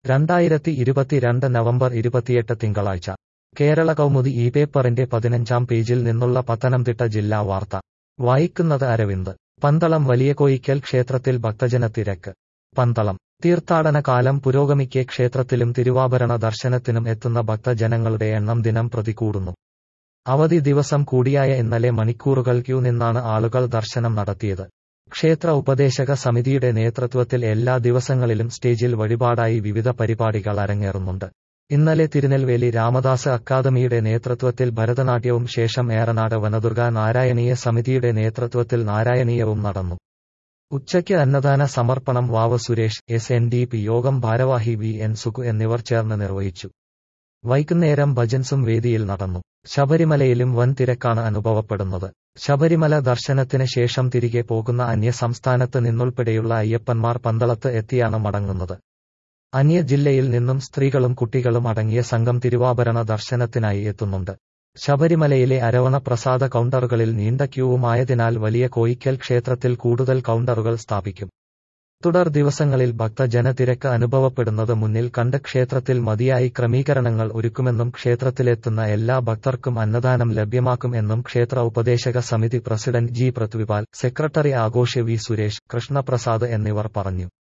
രണ്ടായിരത്തി ഇരുപത്തിരണ്ട് നവംബർ ഇരുപത്തിയെട്ട് തിങ്കളാഴ്ച കേരള കൗമുദി ഈ പേപ്പറിന്റെ പതിനഞ്ചാം പേജിൽ നിന്നുള്ള പത്തനംതിട്ട ജില്ലാ വാർത്ത വായിക്കുന്നത് അരവിന്ദ് പന്തളം വലിയ കോയിക്കൽ ക്ഷേത്രത്തിൽ ഭക്തജനത്തിരക്ക് പന്തളം തീർത്ഥാടന കാലം പുരോഗമിക്കെ ക്ഷേത്രത്തിലും തിരുവാഭരണ ദർശനത്തിനും എത്തുന്ന ഭക്തജനങ്ങളുടെ എണ്ണം ദിനം പ്രതി കൂടുന്നു അവധി ദിവസം കൂടിയായ ഇന്നലെ മണിക്കൂറുകൾ ക്യൂ നിന്നാണ് ആളുകൾ ദർശനം നടത്തിയത് ക്ഷേത്ര ഉപദേശക സമിതിയുടെ നേതൃത്വത്തിൽ എല്ലാ ദിവസങ്ങളിലും സ്റ്റേജിൽ വഴിപാടായി വിവിധ പരിപാടികൾ അരങ്ങേറുന്നുണ്ട് ഇന്നലെ തിരുനെൽവേലി രാമദാസ് അക്കാദമിയുടെ നേതൃത്വത്തിൽ ഭരതനാട്യവും ശേഷം ഏറനാട് വനദുർഗ നാരായണീയ സമിതിയുടെ നേതൃത്വത്തിൽ നാരായണീയവും നടന്നു ഉച്ചയ്ക്ക് അന്നദാന സമർപ്പണം Vava Suresh S N D P Yogam ഭാരവാഹി വി എൻ സുഖു എന്നിവർ ചേർന്ന് നിർവഹിച്ചു വൈകുന്നേരം ഭജൻസും വേദിയിൽ നടന്നു ശബരിമലയിലും വൻ തിരക്കാണ് അനുഭവപ്പെടുന്നത് ശബരിമല ദർശനത്തിന് ശേഷം തിരികെ പോകുന്ന അന്യ സംസ്ഥാനത്ത് നിന്നുൾപ്പെടെയുള്ള അയ്യപ്പന്മാർ പന്തളത്ത് എത്തിയാണ് മടങ്ങുന്നത് അന്യ ജില്ലയിൽ നിന്നും സ്ത്രീകളും കുട്ടികളും അടങ്ങിയ സംഘം തിരുവാഭരണ ദർശനത്തിനായി എത്തുന്നുണ്ട് ശബരിമലയിലെ അരവണ പ്രസാദ കൗണ്ടറുകളിൽ നീണ്ട ക്യൂവുമായതിനാൽ വലിയ കോയിക്കൽ ക്ഷേത്രത്തിൽ കൂടുതൽ കൗണ്ടറുകൾ സ്ഥാപിക്കും തുടർ ദിവസങ്ങളിൽ ഭക്തജനത്തിരക്ക് അനുഭവപ്പെടുന്നത് മുന്നിൽ കണ്ട് ക്ഷേത്രത്തിൽ മതിയായി ക്രമീകരണങ്ങൾ ഒരുക്കുമെന്നും ക്ഷേത്രത്തിലെത്തുന്ന എല്ലാ ഭക്തർക്കും അന്നദാനം ലഭ്യമാക്കും എന്നും ക്ഷേത്ര ഉപദേശക സമിതി president G Prithvipal secretary Aghosh V Suresh Krishnaprasad എന്നിവർ പറഞ്ഞു